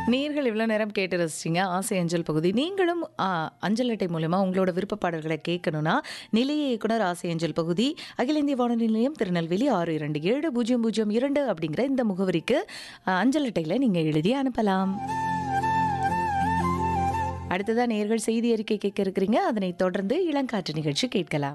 நேர்கள் இவ்வளோ நேரம் கேட்டு ரசிச்சிங்க ஆசை அஞ்சல் பகுதி நீங்களும் ஆ, அஞ்சல் அட்டை மூலமா உங்களோட விருப்ப பாடல்களை கேட்கணும்னா நிலைய இயக்குனர் ஆசை அஞ்சல் பகுதி அகில இந்திய வானொலி நிலையம் திருநெல்வேலி ஆறு இரண்டு ஏழு பூஜ்ஜியம் பூஜ்ஜியம் இரண்டு அப்படிங்கிற இந்த முகவரிக்கு ஆ, அஞ்சல் அட்டையில் நீங்கள் எழுதி அனுப்பலாம் அடுத்ததா நேர்கள் செய்தி அறிக்கை கேட்க இருக்கிறீங்க அதனைத் தொடர்ந்து இளங்காற்று நிகழ்ச்சி கேட்கலாம்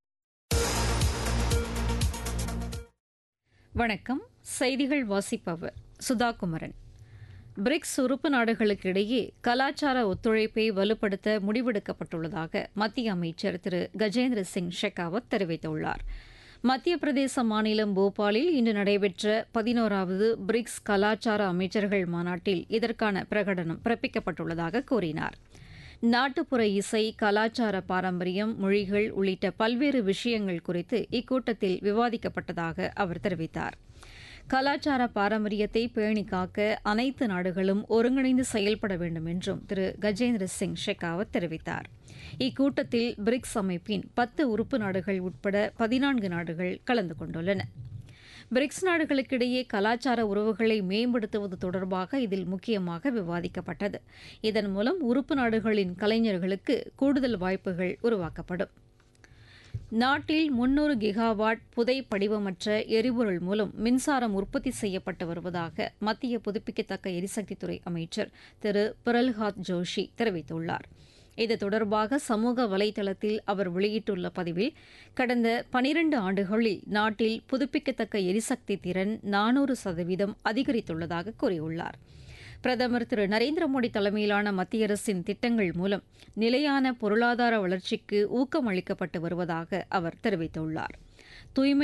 வணக்கம் செய்திகள் வாசிப்பவர் சுதா குமரன் பிரிக்ஸ் உறுப்பு நாடுகளுக்கு இடையே கலாச்சார ஒத்துழைப்பை வலுப்படுத்த முடிவெடுக்கப்பட்டுள்ளதாக மத்திய அமைச்சர் திரு கஜேந்திர சிங் ஷெகாவத் தெரிவித்துள்ளார் மத்திய பிரதேச மாநிலம் போபாலில் இன்று நடைபெற்ற பதினோராவது பிரிக்ஸ் கலாச்சார அமைச்சர்கள் மாநாட்டில் இதற்கான பிரகடனம் பிறப்பிக்கப்பட்டுள்ளதாக கூறினார் நாட்டுப்புற இசை கலாச்சார பாரம்பரியம் மொழிகள் உள்ளிட்ட பல்வேறு விஷயங்கள் குறித்து இக்கூட்டத்தில் விவாதிக்கப்பட்டதாக அவர் தெரிவித்தார் கலாச்சார பாரம்பரியத்தை பேணி காக்க அனைத்து நாடுகளும் ஒருங்கிணைந்து செயல்பட வேண்டும் என்றும் திரு கஜேந்திர சிங் ஷெகாவத் தெரிவித்தார் இக்கூட்டத்தில் பிரிக்ஸ் அமைப்பின் பத்து உறுப்பு நாடுகள் உட்பட பதினான்கு நாடுகள் கலந்து கொண்டுள்ளன பிரிக்ஸ் நாடுகளுக்கிடையே கலாச்சார உறவுகளை மேம்படுத்துவது தொடர்பாக இதில் முக்கியமாக விவாதிக்கப்பட்டது இதன் மூலம் உறுப்பு நாடுகளின் கலைஞர்களுக்கு கூடுதல் வாய்ப்புகள் உருவாக்கப்படும் நாட்டில் முன்னூறு கிகாவாட் புதை படிவமற்ற எரிபொருள் மூலம் மின்சாரம் உற்பத்தி செய்யப்பட்டு வருவதாக மத்திய புதுப்பிக்கத்தக்க எரிசக்தித்துறை அமைச்சர் திரு பிரல்ஹாத் ஜோஷி தெரிவித்துள்ளார் இது தொடர்பாக சமூக வலைதளத்தில் அவர் வெளியிட்டுள்ள பதிவில் கடந்த பனிரண்டு ஆண்டுகளில் நாட்டில் புதுப்பிக்கத்தக்க எரிசக்தி திறன் நானூறு சதவீதம் அதிகரித்துள்ளதாக கூறியுள்ளார் பிரதமர் திரு நரேந்திர மோடி தலைமையிலான மத்திய அரசின் திட்டங்கள் மூலம் நிலையான பொருளாதார வளர்ச்சிக்கு ஊக்கம் அளிக்கப்பட்டு வருவதாக அவர் தெரிவித்துள்ளார் தூய்மை